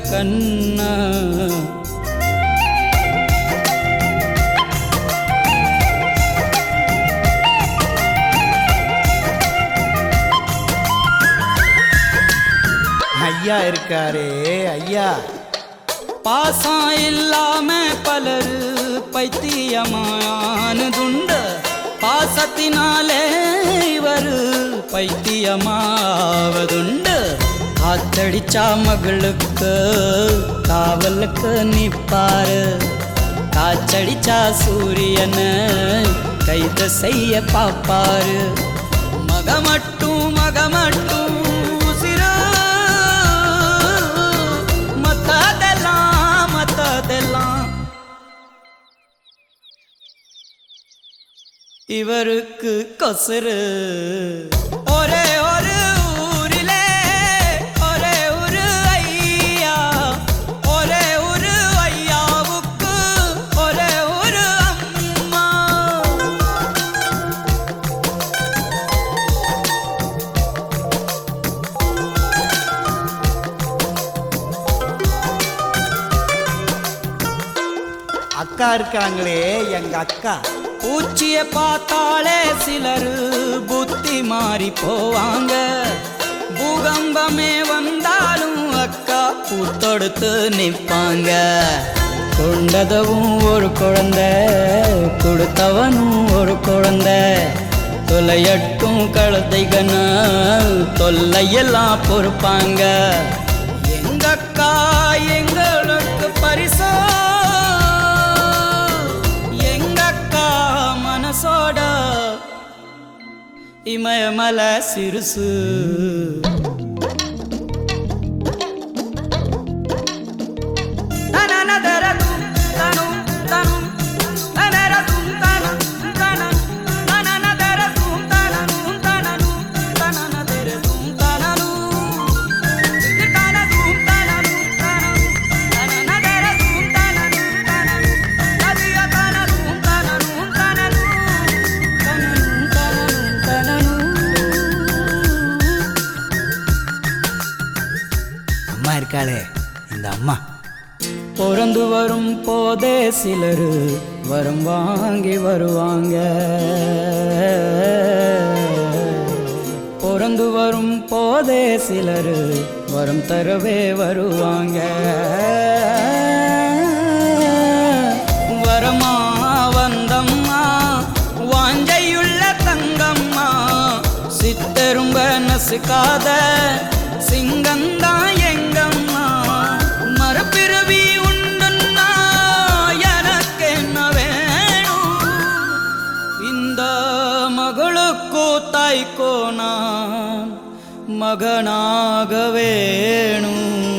கண்ண ஐயா இருக்காரே ஐயா பாசம் இல்லாம பலர் பைத்தியமானதுண்டு பாசத்தினாலே இவர் பைத்தியமாவதுண்டு காத்தடிச்சா மகளுக்கு காவலுக்கு நிப்பாரு காச்சடிச்சா சூரியனை கைது செய்ய பாப்பாரு மகமட்டும் மகமட்டும் உசிரு மத்ததெல்லாம் மத்ததெல்லாம் இவருக்கு கொசுரு ஒரே ஒரு ஊரிலே ஒரே ஒரு ஐயா ஒரே ஒரு ஐயாவுக்கு ஒரே ஒரு அம்மா அக்கா இருக்காங்களே எங்க அக்கா பூச்சிய பார்த்தாலே சிலர் புத்தி மாறி போவாங்க பூகம்பமே வந்தாலும் அக்கா பூத்தொடுத்து நிற்பாங்க கொண்டதவும் ஒரு குழந்தை கொடுத்தவனும் ஒரு குழந்தை தொலையட்டும் கழுதைகன தொல்லையெல்லாம் பொறுப்பாங்க எங்க அக்கா எங்களுக்கு பரிசோ எங்க அக்கா மனசோட இமயமல சிறுசு தனனதரதும் தனும் தனும் தனரதும் தனும் தனனும் தனனதரதும் தனனும் தனனும் தனனதரதும் தனனும் தனதும் தனனும் தனனும் தனனதரதும் தனனும் தனனும் ததிய தனதும் தனனும் தனனும் தனனும் தனனும் தனனும் அம்மா இருக்காளே இந்த அம்மா பிறந்து வரும் போதே சிலர் வரம் வாங்கி வருவாங்க பிறந்து வரும் போதே சிலர் வரம் தரவே வருவாங்க வரமா வந்தம்மா வாஞ்சையுள்ள தங்கம்மா சித்தரும்ப நசுக்காத சிங்கந்தான் எங்கம்மா மறுபிறவி உண்டுன்னா எனக்கு என்ன வேணும் இந்த மகளுக்கு தாய்க்கோ நான் மகனாக வேணும்